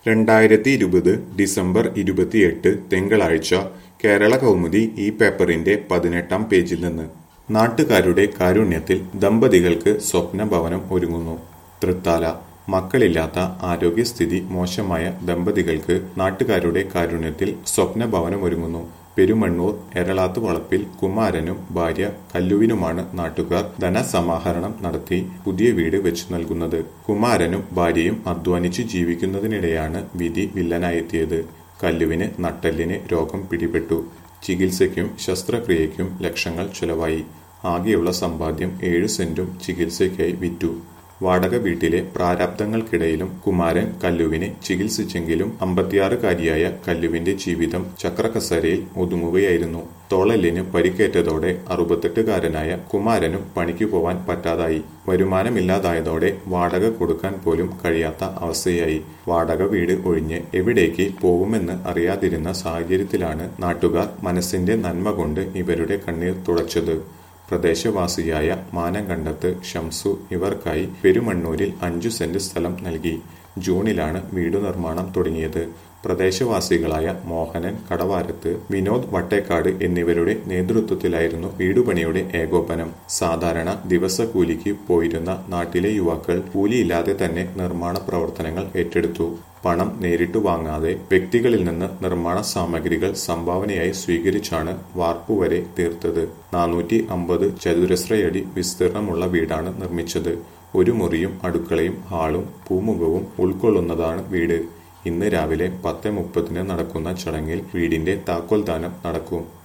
രണ്ടായിരത്തി ഇരുപത് ഡിസംബർ ഇരുപത്തിയെട്ട് തിങ്കളാഴ്ച കേരള കൗമുദി ഈ പേപ്പറിന്റെ പതിനെട്ടാം പേജിൽ നിന്ന് നാട്ടുകാരുടെ കാരുണ്യത്തിൽ ദമ്പതികൾക്ക് സ്വപ്നഭവനം ഒരുങ്ങുന്നു തൃത്താല മക്കളില്ലാത്ത ആരോഗ്യസ്ഥിതി മോശമായ ദമ്പതികൾക്ക് നാട്ടുകാരുടെ കാരുണ്യത്തിൽ സ്വപ്നഭവനം ഒരുങ്ങുന്നു പെരുമണ്ണൂർ എരളാത്ത് വളപ്പിൽ കുമാരനും ഭാര്യ കല്ലുവിനുമാണ് നാട്ടുകാർ ധനസമാഹരണം നടത്തി പുതിയ വീട് വെച്ചു നൽകുന്നത് കുമാരനും ഭാര്യയും അധ്വാനിച്ച് ജീവിക്കുന്നതിനിടെയാണ് വിധി വില്ലനായെത്തിയത് കല്ലുവിന് നട്ടെല്ലിന് രോഗം പിടിപെട്ടു ചികിത്സയ്ക്കും ശസ്ത്രക്രിയയ്ക്കും ലക്ഷങ്ങൾ ചെലവായി ആകെയുള്ള സമ്പാദ്യം ഏഴ് സെന്റും ചികിത്സയ്ക്കായി വിറ്റു വാടക വീട്ടിലെ പ്രാരാബ്ദങ്ങൾക്കിടയിലും കുമാരൻ കല്ലുവിനെ ചികിത്സിച്ചെങ്കിലും അമ്പത്തിയാറുകാരിയായ കല്ലുവിന്റെ ജീവിതം ചക്രകസരയിൽ ഒതുങ്ങുകയായിരുന്നു തോളലിന് പരിക്കേറ്റതോടെ അറുപത്തെട്ടുകാരനായ കുമാരനും പണിക്കു പോവാൻ പറ്റാതായി വരുമാനമില്ലാതായതോടെ വാടക കൊടുക്കാൻ പോലും കഴിയാത്ത അവസ്ഥയായി വാടക വീട് ഒഴിഞ്ഞ് എവിടേക്ക് പോകുമെന്ന് അറിയാതിരുന്ന സാഹചര്യത്തിലാണ് നാട്ടുകാർ മനസ്സിന്റെ നന്മ കൊണ്ട് ഇവരുടെ കണ്ണീർ തുടച്ചത് പ്രദേശവാസിയായ മാനങ്കണ്ടത്ത് ഷംസു ഇവർക്കായി പെരുമണ്ണൂരിൽ അഞ്ചു സെന്റ് സ്ഥലം നൽകി ജൂണിലാണ് വീടു നിർമ്മാണം തുടങ്ങിയത് പ്രദേശവാസികളായ മോഹനൻ കടവാരത്ത് വിനോദ് വട്ടേക്കാട് എന്നിവരുടെ നേതൃത്വത്തിലായിരുന്നു വീടുപണിയുടെ ഏകോപനം സാധാരണ ദിവസക്കൂലിക്ക് പോയിരുന്ന നാട്ടിലെ യുവാക്കൾ കൂലിയില്ലാതെ തന്നെ നിർമ്മാണ പ്രവർത്തനങ്ങൾ ഏറ്റെടുത്തു പണം നേരിട്ടു വാങ്ങാതെ വ്യക്തികളിൽ നിന്ന് നിർമ്മാണ സാമഗ്രികൾ സംഭാവനയായി സ്വീകരിച്ചാണ് വാർപ്പുവരെ തീർത്തത് നാനൂറ്റി അമ്പത് ചതുരശ്രയടി വിസ്തീർണമുള്ള വീടാണ് നിർമ്മിച്ചത് ഒരു മുറിയും അടുക്കളയും ഹാളും പൂമുഖവും ഉൾക്കൊള്ളുന്നതാണ് വീട് ഇന്ന് രാവിലെ പത്ത് മുപ്പതിന് നടക്കുന്ന ചടങ്ങിൽ വീടിന്റെ താക്കോൽദാനം നടക്കും